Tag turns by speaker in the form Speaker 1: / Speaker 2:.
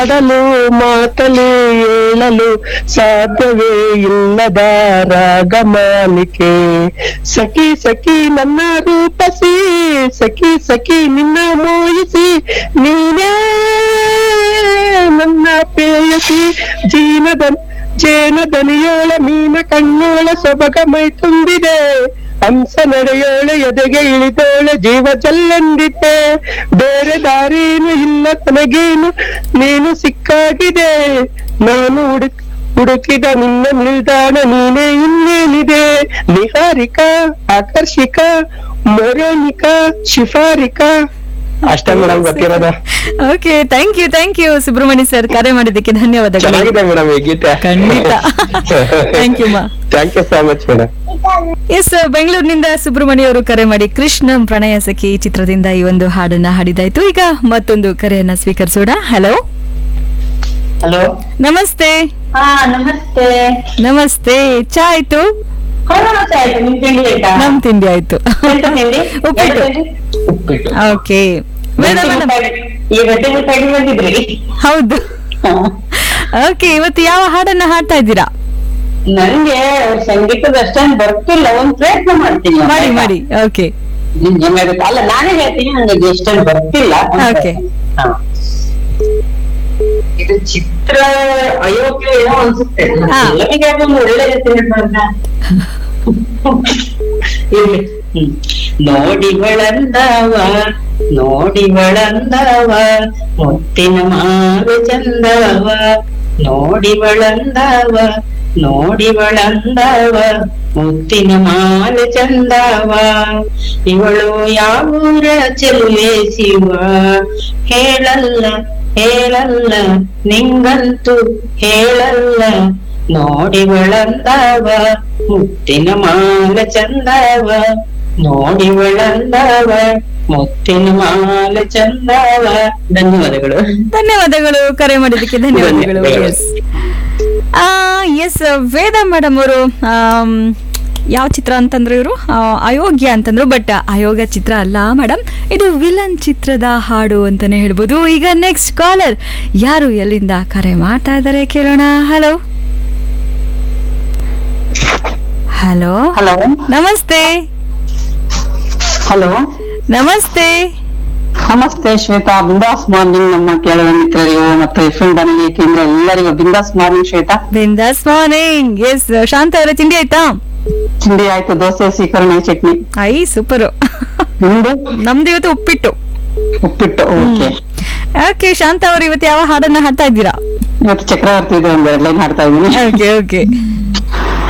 Speaker 1: ಆಡಲು ಮಾತಲಿ ಹೇಳಲು ಸಾಧ್ಯವೇ ಇಲ್ಲದ ರಾಗಮಾಲಿಕೆ ಸಖಿ ಸಖಿ ನನ್ನ ರೂಪಸಿ ಸಖಿ ಸಖಿ ನಿನ್ನ ಮೋಹಿಸಿ ನೀನೇ ನನ್ನ ಪ್ರೇಯಸಿ ಜೀನದ ಜೇನ ದನಿಯೋಳ ಮೀನ ಕಣ್ಣೋಳ ಸೊಬಗ ಮೈ ತುಂಬಿದೆ ಹಂಸ ನಡೆಯೋಳೆ ಎದೆಗೆ ಇಳಿದೋಳೆ ಜೀವ ಜಲ್ಲೆಂದಿದ್ದೆ ಬೇರೆ ದಾರಿನೂ ಇಲ್ಲ ತನಗೇನು ನೀನು ಸಿಕ್ಕಾಗಿದೆ ನಾನು ಹುಡುಕ್ ಹುಡುಕಿದ ನಿನ್ನ ನಿಲ್ದಾಣ ನೀನೇ ಇನ್ನೇನಿದೆ ನಿಹಾರಿಕಾ ಆಕರ್ಷಿಕಾ ಮೊರೋನಿಕಾ ಶಿಫಾರಿಕಾ ಅಷ್ಟೇ ಮೇಡಮ್ ಗೊತ್ತಿರೋದ
Speaker 2: okay thank you thank you Subramanya sir ಕರೆ ಮಾಡಿದ್ದಕ್ಕೆ ಧನ್ಯವಾದಗಳು
Speaker 1: ಚೆನ್ನಾಗಿದೆ ಮೇಡಮ್ ಈ ಗೀತೆ
Speaker 2: ಖಂಡಿತ. Thank you, ಮಾ.
Speaker 1: Thank you so much madam
Speaker 2: yes ಬೆಂಗಳೂರಿನಿಂದ ಸುಬ್ರಹ್ಮಣ್ಯ ಅವರು ಕರೆ ಮಾಡಿ ಕೃಷ್ಣ ಪ್ರಣಯ ಸಖಿ ಚಿತ್ರದಿಂದ ಈ ಒಂದು ಹಾಡನ್ನ ಹಾಡಿದಾಯ್ತು ಈಗ ಮತ್ತೊಂದು ಕರೆಯನ್ನ ಸ್ವೀಕರಿಸೋಣ ಹಲೋ
Speaker 3: ಹಲೋ
Speaker 2: ನಮಸ್ತೆ
Speaker 3: ಹಾ ನಮಸ್ತೆ
Speaker 2: ನಮಸ್ತೆ ಚಾ ಆಯ್ತು
Speaker 3: ನಮಸ್ತೆ ಆಯ್ತು ನಿಮ್ ತಿಂಡಿ ಆಯ್ತಾ
Speaker 2: ನಮ್ ತಿಂಡಿ ಆಯ್ತು
Speaker 3: ಎಂತ ತಿಂಡಿ
Speaker 2: ಉಪ್ಪಿಟ್ಟು.
Speaker 3: ಎಂತ ತಿಂಡಿ? ಉಪ್ಪಿಟ್ಟು
Speaker 2: ಓಕೆ ಮೇಡಮ್ ಮೇಡಮ್
Speaker 3: ಈ ಗಟ್ಟಿ ಮುಟ್ಟಾಗಿ ಬಂದಿದ್ರಿ
Speaker 2: ಹೌದು ಓಕೆ ಇವತ್ತು ಯಾವ ಹಾಡನ್ನ ಹಾಡ್ತಾ ಇದ್ದೀರಾ
Speaker 3: ನನ್ಗೆ ಸಂಗೀತದ ಅಷ್ಟೊಂದು ಬರ್ತಿಲ್ಲ ಒಂದ್ ಪ್ರಯತ್ನ ಮಾಡ್ತೀನಿ
Speaker 2: ಮಾಡಿ ಮಾಡಿ ಓಕೆ
Speaker 3: ನಿಮ್ಗೆ ಗೊತ್ತಾ? ಅಲ್ಲ ನಾನೇ ಹೇಳ್ತೀನಿ ನಂಗೆ ಎಷ್ಟೊಂದು ಬರ್ತಿಲ್ಲ
Speaker 2: Okay.
Speaker 3: ಹಾ. ಇದು ಚಿತ್ರ ಅಯೋಗ್ಯ ಏನೋ ಅನ್ಸುತ್ತೆ
Speaker 2: ಹಾ.
Speaker 3: ಎಲ್ಲರಿಗೆ ಅದೊಂದು ಒಳ್ಳೆ ರೀತಿ ಇರ್ಲಿ ಹ್ಮ್. ನೋಡಿಗಳಂದವ ನೋಡಿಗಳಂದವ ಮುತ್ತಿನ ಮಾರು ಚಂದವ ನೋಡಿಗಳಂದವ ನೋಡಿಗಳಂದವ ಮುತ್ತಿನ ಮಾಲೆ ಚಂದವ ಇವಳು ಯಾವೂರ ಚೆಲುವೆ ಶಿವ ಹೇಳಲ್ಲ ಹೇಳಲ್ಲ ನಿಂಗಂತೂ ಹೇಳಲ್ಲ ನೋಡಿಗಳಂದವ ಮುತ್ತಿನ ಮಾಲ ಚಂದವ ನೋಡಿಗಳಂದವ ಮುತ್ತಿನ ಮಾಲ ಚಂದವ ಧನ್ಯವಾದಗಳು
Speaker 2: ಧನ್ಯವಾದಗಳು ಕರೆ ಮಾಡಿದ್ದಕ್ಕೆ ಧನ್ಯವಾದಗಳು
Speaker 3: ಧನ್ಯವಾದಗಳು.
Speaker 2: ಎಸ್ ಎಸ್ ವೇದ ಮೇಡಮ್ ಅವರು ಆಮ್, ಯಾವ ಚಿತ್ರ ಅಂತಂದ್ರು ಇವರು ಅಯೋಗ್ಯ ಅಂತಂದ್ರು ಬಟ್ ಅಯೋಗ್ಯ ಚಿತ್ರ ಅಲ್ಲ ಮೇಡಮ್ ಇದು ವಿಲನ್ ಚಿತ್ರದ ಹಾಡು ಅಂತಾನೆ ಹೇಳ್ಬೋದು ಈಗ ನೆಕ್ಸ್ಟ್ ಕಾಲರ್ ಯಾರು ಎಲ್ಲಿಂದ ಕರೆ ಮಾಡ್ತಾ ಇದ್ದಾರೆ ಕೇಳೋಣ ಹಲೋ ಹಲೋ
Speaker 3: ಹಲೋ
Speaker 2: ನಮಸ್ತೆ
Speaker 3: ಹಲೋ
Speaker 2: ನಮಸ್ತೆ
Speaker 3: ನಮಸ್ತೆ ಶ್ವೇತಾ ಬಿಂದಾಸ್ ಮಾರ್ನಿಂಗ್ ನಮ್ಮ ಕೇಳುವ ಮಿತ್ರರಿಗೂ ಮತ್ತು ಎಫ್ ಎಂ ಬಾನುಲಿ ಕೇಂದ್ರ ಎಲ್ಲರಿಗೂ ಬಿಂದಾಸ್ ಮಾರ್ನಿಂಗ್ ಶ್ವೇತಾ
Speaker 2: ಬಿಂದಾಸ್ ಮಾರ್ನಿಂಗ್ ಎಸ್ ಶಾಂತ ಅವರ ತಿಂಡಿ ಆಯ್ತಾ
Speaker 3: ತಿಂಡಿ ಆಯ್ತು ದೋಸೆ ಸೀಕರಣೆ ಚಟ್ನಿ
Speaker 2: ಐ ಸೂಪರು
Speaker 3: ನಿಮ್ದು
Speaker 2: ನಮ್ದು ಇವತ್ತು ಉಪ್ಪಿಟ್ಟು
Speaker 3: ಉಪ್ಪಿಟ್ಟು ಓಕೆ
Speaker 2: ಓಕೆ ಶಾಂತ ಅವರು ಇವತ್ತು ಯಾವ ಹಾಡನ್ನ ಹಾಡ್ತಾ ಇದ್ದೀರಾ
Speaker 3: ಇವತ್ತು ಚಕ್ರವರ್ತಿ ಇದೆ ಒಂದು ಎರಡು ಲೈನ್ ಹಾಡ್ತಾ ಇದ್ದೀನಿ
Speaker 2: ಓಕೆ ಓಕೆ